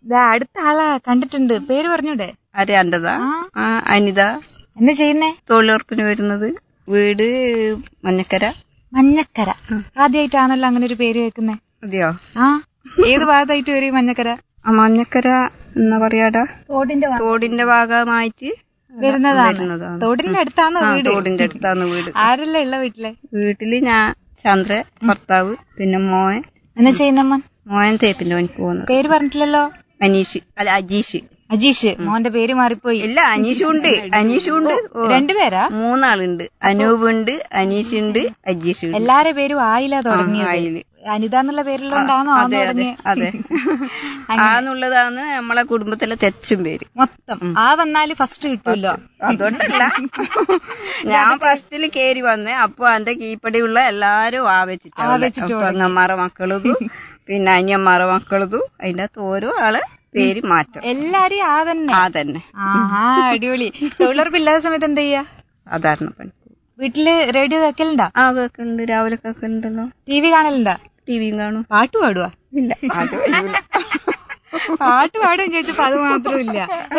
ദാ അടുത്ത ആളാ കണ്ടിട്ടുണ്ട് പേര് പറഞ്ഞൂടെ ആരെ അൻ്റെതാ ആ. ആ അനിത എന്നാ ചെയ്യുന്നേ തൊഴിലുറപ്പിന് വരുന്നത് വീട് മഞ്ഞക്കര മഞ്ഞക്കര ആദ്യമായിട്ടാണല്ലോ അങ്ങനെ ഒരു പേര് കേൾക്കുന്നേ അതെയോ ആ ഏത് ഭാഗത്തായിട്ട് വരും ഈ മഞ്ഞക്കര ആ മഞ്ഞക്കര എന്നാ പറയാടാ തോടിന്റെ തോടിന്റെ ഭാഗമായിട്ട് വരുന്നതാണ് വരുന്നതാണ് തോടിന്റെ അടുത്താണോ ആ വീട് തോടിന്റെ അടുത്താണ് വീട് ആരല്ലേ ഉള്ള വീട്ടിലെ വീട്ടില് ഞാൻ ചന്ദ്ര ഭർത്താവ് പിന്നെ മോൻ എന്നാ ചെയ്യുന്നമ്മൻ മോൻ തേപ്പിന്റെ പണിക്ക് പോകുന്നത് പേര് പറഞ്ഞിട്ടില്ലല്ലോ അനീഷ് അല്ല അജീഷ് അജീഷ് മോന്റെ പേര് മാറിപ്പോയി ഇല്ല അനീഷും ഉണ്ട് അനീഷും ഉണ്ട് ഓ, രണ്ടുപേരാ മൂന്നാളുണ്ട് അനൂപ് ഉണ്ട് അനീഷ് ഉണ്ട് അജീഷ് ഉണ്ട് എല്ലാരെ പേരും ആയില്ല തുടങ്ങിയത് ആയില്. അനിത എന്നുള്ള പേരിലുള്ളതുകൊണ്ടാണോ ആന്ന് അതെ അതെ തുടങ്ങിയ അതെ ആന്നുള്ളതാണ് നമ്മളെ കുടുംബത്തിലെ തെച്ചും പേര് മൊത്തം ആ വന്നാല് ഫസ്റ്റ് കിട്ടുമല്ലോ അതുകൊണ്ടല്ല ഞാൻ ഫസ്റ്റില് കേറി വന്നേ അപ്പൊ എന്റെ കീപ്പടിയുള്ള എല്ലാരും ആ വെച്ചിട്ടാ പെങ്ങന്മാരെ മക്കളതും പിന്നെ അനിയന്മാരെ മക്കളതും അതിന്റെ അകത്ത് ഓരോ ആള് പേര് മാറ്റം എല്ലാരും ആ തന്നെ ആ തന്നെ ആഹാ അടിപൊളി തൊഴിലുറപ്പില്ലാത്ത സമയത്ത് എന്താ ചെയ്യാ സാധാരണ പണി വീട്ടില് റേഡിയോ കേക്കലുണ്ടാ ആ കേക്കുന്നുണ്ട് രാവിലെ കേക്കുന്നുണ്ടല്ലോ ടി വി കാണലുണ്ടാ ടിവിയും കാണും പാട്ട് പാടുവാ ഇല്ല അത് കഴിയൂല. പാട്ട് പാടും ചോദിച്ചപ്പോ അത് മാത്രമില്ല